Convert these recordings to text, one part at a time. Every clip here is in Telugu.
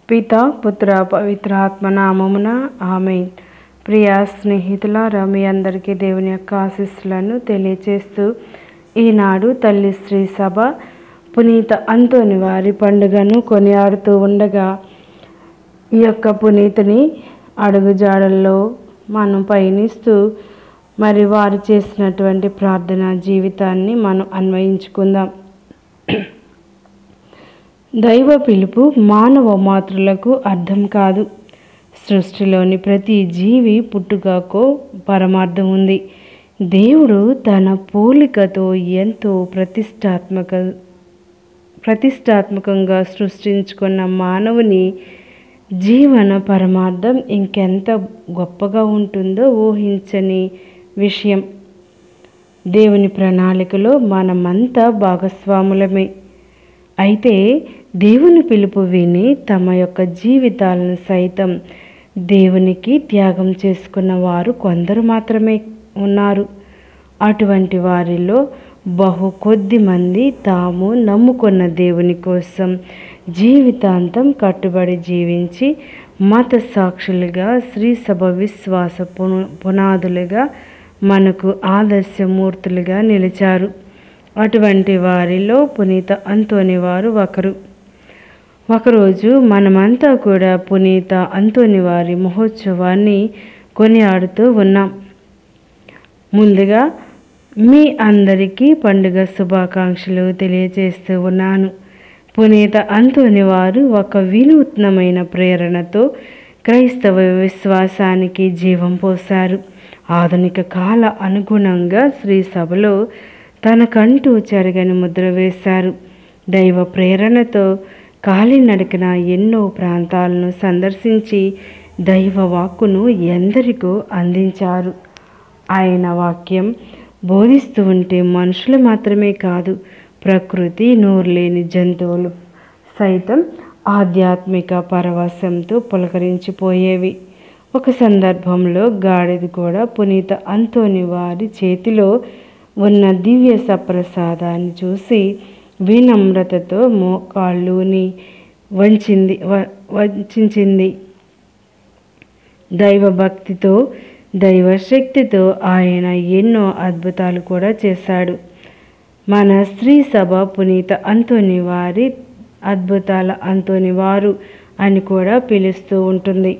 పిత పుత్ర పవిత్రాత్మ నామమున ఆమె ప్రియ స్నేహితులారా మీ అందరికీ దేవుని యొక్క ఆశీస్సులను తెలియచేస్తూ ఈనాడు తల్లి శ్రీ సభ పునీత అంతోని వారి పండుగను కొనియాడుతూ ఉండగా ఈ యొక్క పునీతిని అడుగుజాడల్లో మనం పయనిస్తూ మరి వారు చేసినటువంటి ప్రార్థనా జీవితాన్ని మనం అన్వయించుకుందాం దైవ పిలుపు మానవ మాతృలకు అర్థం కాదు సృష్టిలోని ప్రతి జీవి పుట్టుకకు పరమార్థం ఉంది దేవుడు తన పోలికతో ఎంతో ప్రతిష్టాత్మక ప్రతిష్టాత్మకంగా సృష్టించుకున్న మానవుని జీవన పరమార్థం ఇంకెంత గొప్పగా ఉంటుందో ఊహించని విషయం దేవుని ప్రణాళికలో మనమంతా భాగస్వాములమే అయితే దేవుని పిలుపు విని తమ యొక్క జీవితాలను సైతం దేవునికి త్యాగం చేసుకున్న వారు కొందరు మాత్రమే ఉన్నారు అటువంటి వారిలో బహు కొద్ది మంది తాము నమ్ముకున్న దేవుని కోసం జీవితాంతం కట్టుబడి జీవించి మత సాక్షులుగా శ్రీ సభ విశ్వాస పున- పునాదులుగా మనకు ఆదర్శమూర్తులుగా నిలిచారు అటువంటి వారిలో పునీత అంతోని వారు ఒకరు ఒకరోజు మనమంతా కూడా పునీత అంతోని వారి మహోత్సవాన్ని కొనియాడుతూ ఉన్నాం ముందుగా మీ అందరికీ పండుగ శుభాకాంక్షలు తెలియజేస్తూ ఉన్నాను పునీత అంతోని వారు ఒక వినూత్నమైన ప్రేరణతో క్రైస్తవ విశ్వాసానికి జీవం పోశారు ఆధునిక కాల అనుగుణంగా శ్రీ సభలో తనకంటూ చెరగని ముద్ర వేశారు దైవ ప్రేరణతో కాలినడకన ఎన్నో ప్రాంతాలను సందర్శించి దైవ వాక్కును ఎందరికో అందించారు ఆయన వాక్యం బోధిస్తూ ఉంటే మనుషులు మాత్రమే కాదు ప్రకృతి నోరులేని జంతువులు సైతం ఆధ్యాత్మిక పరవశంతో పులకరించిపోయేవి ఒక సందర్భంలో గాడిద కూడా పునీత అంతోని వారి చేతిలో ఉన్న దివ్య సప్రసాదాన్ని చూసి వినమ్రతతో మోకాళ్ళుని వంచింది వ- వంచింది దైవ భక్తితో దైవ శక్తితో ఆయన ఎన్నో అద్భుతాలు కూడా చేశాడు మన స్త్రీ సభ పునీత అంతోని వారి అద్భుతాల అంతోని వారు అని కూడా పిలుస్తూ ఉంటుంది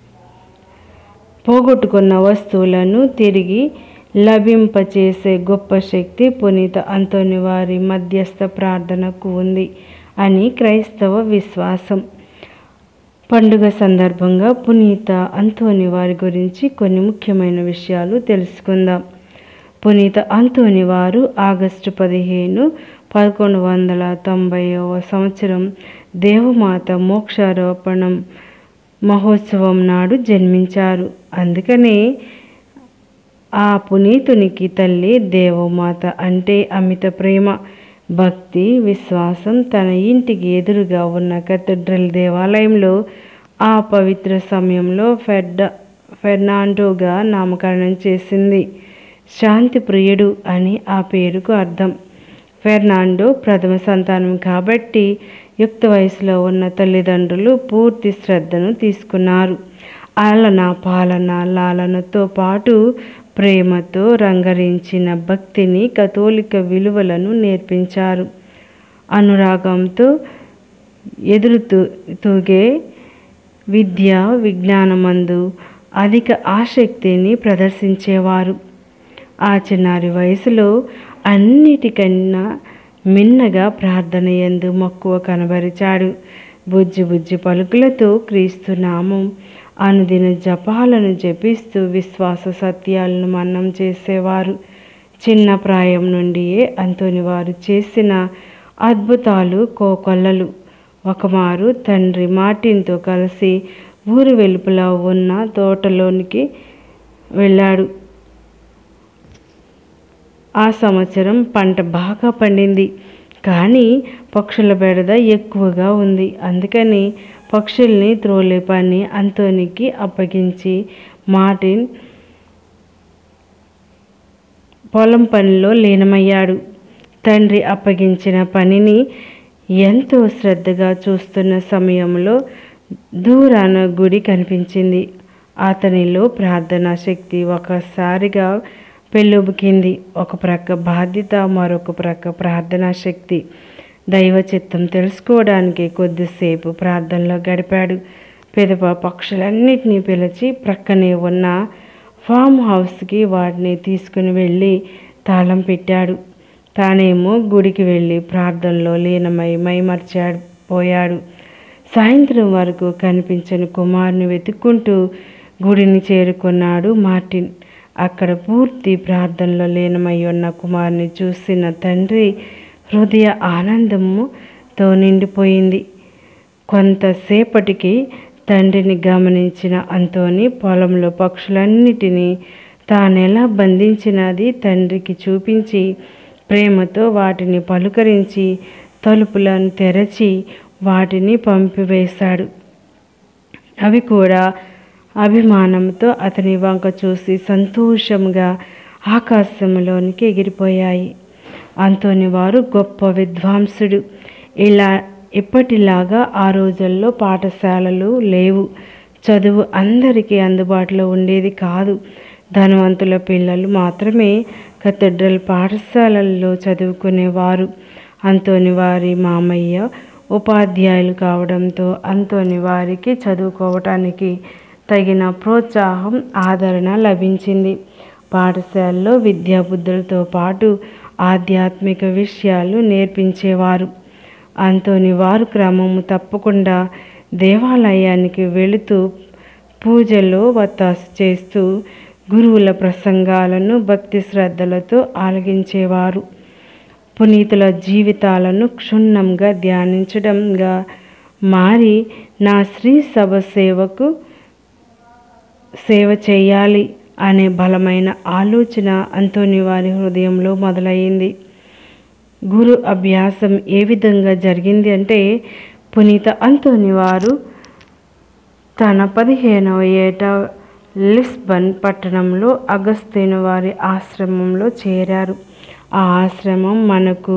పోగొట్టుకున్న వస్తువులను తిరిగి లభింపచేసే గొప్ప శక్తి పునీత అంతోని వారి మధ్యస్థ ప్రార్థనకు ఉంది అని క్రైస్తవ విశ్వాసం పండుగ సందర్భంగా పునీత అంతోని వారి గురించి కొన్ని ముఖ్యమైన విషయాలు తెలుసుకుందాం పునీత అంతోని వారు ఆగస్టు పదిహేను పదకొండు వందల తొంభైవ సంవత్సరం దేవమాత మోక్షారోపణం మహోత్సవం నాడు జన్మించారు అందుకనే ఆ పునీతునికి తల్లి దేవమాత అంటే అమిత ప్రేమ భక్తి విశ్వాసం తన ఇంటికి ఎదురుగా ఉన్న కథడ్రల్ దేవాలయంలో ఆ పవిత్ర సమయంలో ఫెడ్ ఫెర్నాండోగా నామకరణం చేసింది శాంతి ప్రియుడు అని ఆ పేరుకు అర్థం ఫెర్నాండో ప్రథమ సంతానం కాబట్టి యుక్త వయసులో ఉన్న తల్లిదండ్రులు పూర్తి శ్రద్ధను తీసుకున్నారు ఆలన పాలన లాలనతో పాటు ప్రేమతో రంగరించిన భక్తిని కథోలిక విలువలను నేర్పించారు అనురాగంతో ఎదురుతూ తూగే విద్య విజ్ఞానమందు అధిక ఆసక్తిని ప్రదర్శించేవారు ఆ చిన్నారి వయసులో అన్నిటికన్నా మిన్నగా ప్రార్థన ఎందు మక్కువ కనబరిచాడు బుజ్జి బుజ్జి పలుకులతో క్రీస్తు నామం అనుదిన జపాలను జపిస్తూ విశ్వాస సత్యాలను మన్నం చేసేవారు చిన్న ప్రాయం నుండియే అంతోని వారు చేసిన అద్భుతాలు కోకొల్లలు ఒకమారు తండ్రి మార్టిన్తో కలిసి ఊరు వెలుపల ఉన్న తోటలోనికి వెళ్ళాడు ఆ సంవత్సరం పంట బాగా పండింది కానీ పక్షుల బెడద ఎక్కువగా ఉంది అందుకని పక్షుల్ని త్రోలే పని అంతోనికి అప్పగించి మార్టిన్ పొలం పనిలో లీనమయ్యాడు తండ్రి అప్పగించిన పనిని ఎంతో శ్రద్ధగా చూస్తున్న సమయంలో దూరాన గుడి కనిపించింది అతనిలో ప్రార్థనా శక్తి ఒకసారిగా పెళ్ళుబుకింది ఒక ప్రక్క బాధ్యత మరొక ప్రక్క ప్రార్థనా శక్తి దైవ చిత్తం తెలుసుకోవడానికి కొద్దిసేపు ప్రార్థనలో గడిపాడు పెదప పక్షులన్నిటినీ పిలిచి ప్రక్కనే ఉన్న ఫామ్ హౌస్కి వాటిని తీసుకుని వెళ్ళి తాళం పెట్టాడు తానేమో గుడికి వెళ్ళి ప్రార్థనలో లీనమై మైమర్చాడు పోయాడు సాయంత్రం వరకు కనిపించని కుమారుని వెతుక్కుంటూ గుడిని చేరుకున్నాడు మార్టిన్ అక్కడ పూర్తి ప్రార్థనలో లీనమై ఉన్న కుమారుని చూసిన తండ్రి హృదయ ఆనందముతో నిండిపోయింది కొంతసేపటికి తండ్రిని గమనించిన అంతోని పొలంలో పక్షులన్నిటినీ తానెలా బంధించినది తండ్రికి చూపించి ప్రేమతో వాటిని పలుకరించి తలుపులను తెరచి వాటిని పంపివేశాడు అవి కూడా అభిమానంతో అతని వంక చూసి సంతోషంగా ఆకాశంలోనికి ఎగిరిపోయాయి అంతోని వారు గొప్ప విద్వాంసుడు ఇలా ఇప్పటిలాగా ఆ రోజుల్లో పాఠశాలలు లేవు చదువు అందరికీ అందుబాటులో ఉండేది కాదు ధనవంతుల పిల్లలు మాత్రమే కథడ్రల్ పాఠశాలల్లో చదువుకునేవారు అంతోని వారి మామయ్య ఉపాధ్యాయులు కావడంతో అంతోని వారికి చదువుకోవటానికి తగిన ప్రోత్సాహం ఆదరణ లభించింది పాఠశాలలో విద్యాబుద్ధులతో పాటు ఆధ్యాత్మిక విషయాలు నేర్పించేవారు అంతోని వారు క్రమము తప్పకుండా దేవాలయానికి వెళుతూ పూజలో వత్తాసు చేస్తూ గురువుల ప్రసంగాలను భక్తి శ్రద్ధలతో ఆలగించేవారు పునీతుల జీవితాలను క్షుణ్ణంగా ధ్యానించడంగా మారి నా శ్రీ సభ సేవకు సేవ చేయాలి అనే బలమైన ఆలోచన అంతోని వారి హృదయంలో మొదలయ్యింది గురు అభ్యాసం ఏ విధంగా జరిగింది అంటే పునీత అంతోని వారు తన పదిహేనవ ఏట లిస్బన్ పట్టణంలో అగస్తీను వారి ఆశ్రమంలో చేరారు ఆ ఆశ్రమం మనకు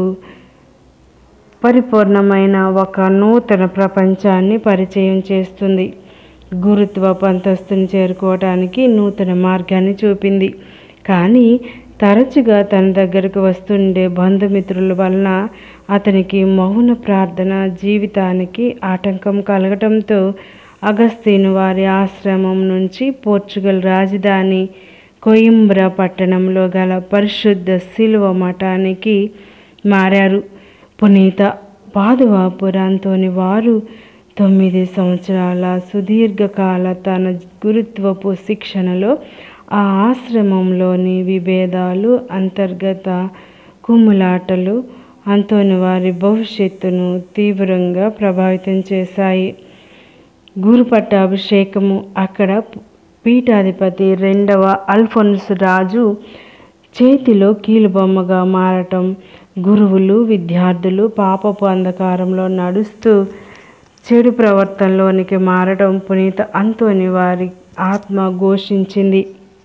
పరిపూర్ణమైన ఒక నూతన ప్రపంచాన్ని పరిచయం చేస్తుంది గురుత్వపు అంతస్తుని చేరుకోవడానికి నూతన మార్గాన్ని చూపింది కానీ తరచుగా తన దగ్గరకు వస్తుండే బంధుమిత్రుల వలన అతనికి మౌన ప్రార్థన జీవితానికి ఆటంకం కలగటంతో అగస్తీను వారి ఆశ్రమం నుంచి పోర్చుగల్ రాజధాని కోయింబ్రా పట్టణంలో గల పరిశుద్ధ శిలువ మఠానికి మారారు పునీత పాదువాపురాంతోని వారు తొమ్మిది సంవత్సరాల సుదీర్ఘకాల తన గురుత్వపు శిక్షణలో ఆ ఆశ్రమంలోని విభేదాలు అంతర్గత కుమ్ములాటలు అంతోని వారి భవిష్యత్తును తీవ్రంగా ప్రభావితం చేశాయి గురు పట్టాభిషేకము అక్కడ పీఠాధిపతి రెండవ అల్ఫోన్స్ రాజు చేతిలో కీలుబొమ్మగా మారటం గురువులు విద్యార్థులు పాపపు అంధకారంలో నడుస్తూ చెడు ప్రవర్తనలోనికి మారడం పునీత అంతోని వారి ఆత్మ ఘోషించింది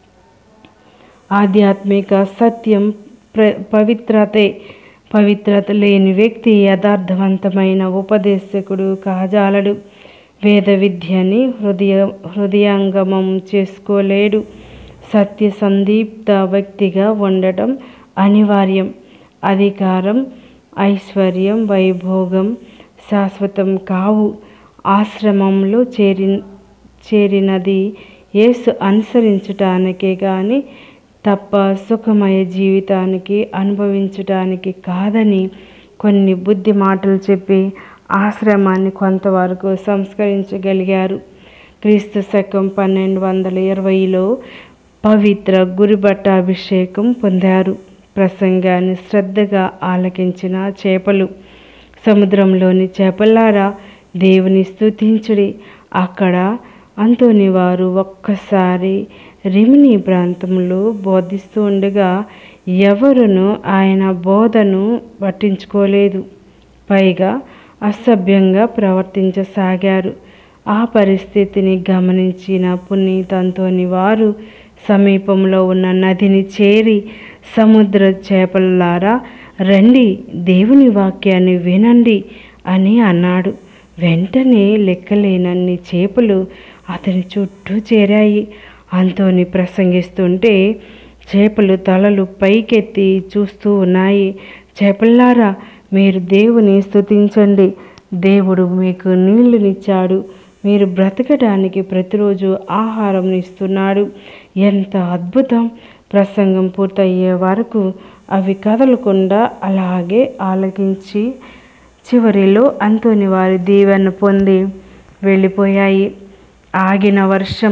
ఆధ్యాత్మిక సత్యం ప్ర పవిత్రతే పవిత్రత లేని వ్యక్తి యథార్థవంతమైన ఉపదేశకుడు కాజాలడు వేద విద్యని హృదయ హృదయాంగమం చేసుకోలేడు సత్య సందీప్త వ్యక్తిగా ఉండటం అనివార్యం అధికారం ఐశ్వర్యం వైభోగం శాశ్వతం కావు ఆశ్రమంలో చేరి చేరినది యేసు అనుసరించటానికే కానీ తప్ప సుఖమయ జీవితానికి అనుభవించటానికి కాదని కొన్ని బుద్ధి మాటలు చెప్పి ఆశ్రమాన్ని కొంతవరకు సంస్కరించగలిగారు క్రీస్తు శకం పన్నెండు వందల ఇరవైలో పవిత్ర గురుబట్టాభిషేకం పొందారు ప్రసంగాన్ని శ్రద్ధగా ఆలకించిన చేపలు సముద్రంలోని చేపలారా దేవుని స్తుతించుడి అక్కడ అంతోని వారు ఒక్కసారి రిమిని ప్రాంతంలో బోధిస్తూ ఉండగా ఎవరును ఆయన బోధను పట్టించుకోలేదు పైగా అసభ్యంగా ప్రవర్తించసాగారు ఆ పరిస్థితిని గమనించిన పునీతంతోని వారు సమీపంలో ఉన్న నదిని చేరి సముద్ర చేపలారా రండి దేవుని వాక్యాన్ని వినండి అని అన్నాడు వెంటనే లెక్కలేనన్ని చేపలు అతని చుట్టూ చేరాయి అంతోని ప్రసంగిస్తుంటే చేపలు తలలు పైకెత్తి చూస్తూ ఉన్నాయి చేపల్లారా మీరు దేవుని స్తుతించండి దేవుడు మీకు నీళ్లునిచ్చాడు మీరు బ్రతకడానికి ప్రతిరోజు ఆహారం ఇస్తున్నాడు ఎంత అద్భుతం ప్రసంగం పూర్తయ్యే వరకు అవి కదలకుండా అలాగే ఆలకించి చివరిలో అంతోని వారి దీవెన పొంది వెళ్ళిపోయాయి ఆగిన వర్షం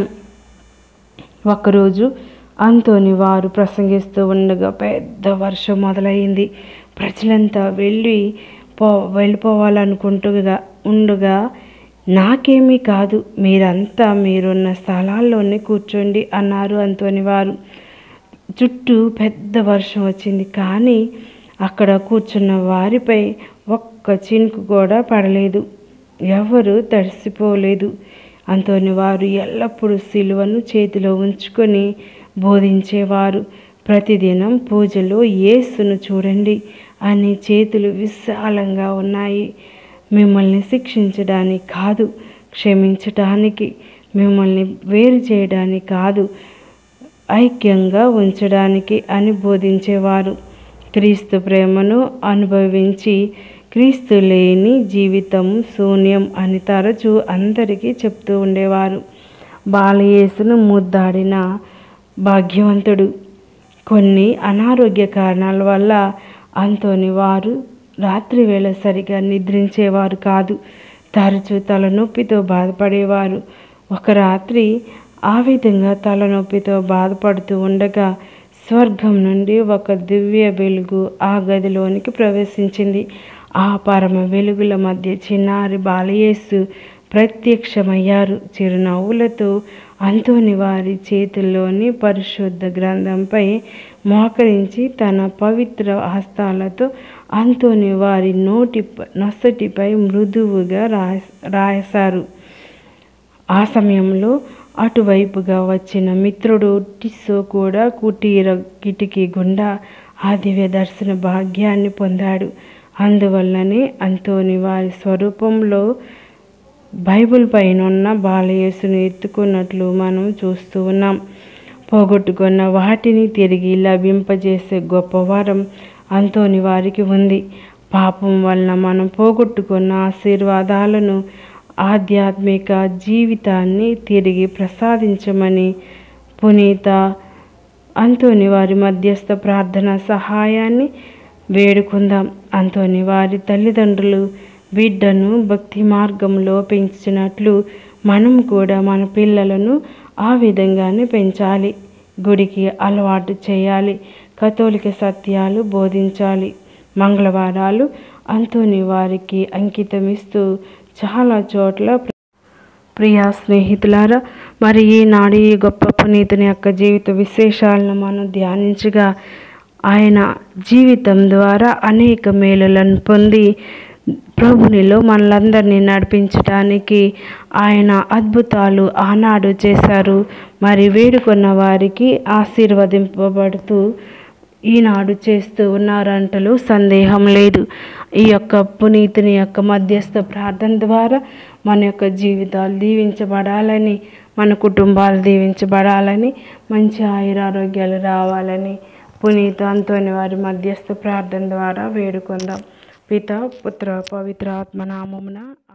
ఒకరోజు అంతోని వారు ప్రసంగిస్తూ ఉండగా పెద్ద వర్షం మొదలైంది ప్రజలంతా వెళ్ళి పో వెళ్ళిపోవాలనుకుంటుగా ఉండగా నాకేమీ కాదు మీరంతా మీరున్న స్థలాల్లోనే కూర్చోండి అన్నారు అంతోని వారు చుట్టూ పెద్ద వర్షం వచ్చింది కానీ అక్కడ కూర్చున్న వారిపై ఒక్క చినుకు కూడా పడలేదు ఎవరు తడిసిపోలేదు అంతోని వారు ఎల్లప్పుడూ సిలువను చేతిలో ఉంచుకొని బోధించేవారు ప్రతిదినం పూజలో యేసును చూడండి అని చేతులు విశాలంగా ఉన్నాయి మిమ్మల్ని శిక్షించడానికి కాదు క్షమించడానికి మిమ్మల్ని వేరు చేయడానికి కాదు ఐక్యంగా ఉంచడానికి అని బోధించేవారు క్రీస్తు ప్రేమను అనుభవించి క్రీస్తు లేని జీవితం శూన్యం అని తరచూ అందరికీ చెప్తూ ఉండేవారు బాలయేసును ముద్దాడిన భాగ్యవంతుడు కొన్ని అనారోగ్య కారణాల వల్ల అంతోని వారు రాత్రి వేళ సరిగా నిద్రించేవారు కాదు తరచూ తలనొప్పితో బాధపడేవారు ఒక రాత్రి ఆ విధంగా తలనొప్పితో బాధపడుతూ ఉండగా స్వర్గం నుండి ఒక దివ్య వెలుగు ఆ గదిలోనికి ప్రవేశించింది ఆ పరమ వెలుగుల మధ్య చిన్నారి బాలయేసు ప్రత్యక్షమయ్యారు చిరునవ్వులతో అంతోని వారి చేతుల్లోని పరిశుద్ధ గ్రంథంపై మోకరించి తన పవిత్ర హస్తాలతో అంతోని వారి నోటి నొసటిపై మృదువుగా రాయ రాశారు ఆ సమయంలో అటువైపుగా వచ్చిన మిత్రుడు టిస్సో కూడా కుటీర కిటికీ గుండా ఆ దివ్య దర్శన భాగ్యాన్ని పొందాడు అందువల్లనే అంతోని వారి స్వరూపంలో బైబిల్ పైన ఉన్న బాలయేసును ఎత్తుకున్నట్లు మనం చూస్తూ ఉన్నాం పోగొట్టుకున్న వాటిని తిరిగి లభింపజేసే గొప్ప వరం అంతోని వారికి ఉంది పాపం వలన మనం పోగొట్టుకున్న ఆశీర్వాదాలను ఆధ్యాత్మిక జీవితాన్ని తిరిగి ప్రసాదించమని పునీత అంతోని వారి మధ్యస్థ ప్రార్థన సహాయాన్ని వేడుకుందాం అంతోని వారి తల్లిదండ్రులు బిడ్డను భక్తి మార్గంలో పెంచినట్లు మనం కూడా మన పిల్లలను ఆ విధంగానే పెంచాలి గుడికి అలవాటు చేయాలి కథోలిక సత్యాలు బోధించాలి మంగళవారాలు అంతోని వారికి అంకితమిస్తూ చాలా చోట్ల ప్రియా స్నేహితులారా మరి ఈనాడు ఈ గొప్ప పునీతుని యొక్క జీవిత విశేషాలను మనం ధ్యానించగా ఆయన జీవితం ద్వారా అనేక మేలులను పొంది ప్రభునిలో మనలందరినీ నడిపించడానికి ఆయన అద్భుతాలు ఆనాడు చేశారు మరి వేడుకున్న వారికి ఆశీర్వదింపబడుతూ ఈనాడు చేస్తూ ఉన్నారంటలో సందేహం లేదు ఈ యొక్క పునీతుని యొక్క మధ్యస్థ ప్రార్థన ద్వారా మన యొక్క జీవితాలు దీవించబడాలని మన కుటుంబాలు దీవించబడాలని మంచి ఆయురారోగ్యాలు రావాలని పునీత అంతోని వారి మధ్యస్థ ప్రార్థన ద్వారా వేడుకుందాం పిత పుత్ర పవిత్ర ఆత్మ నామమున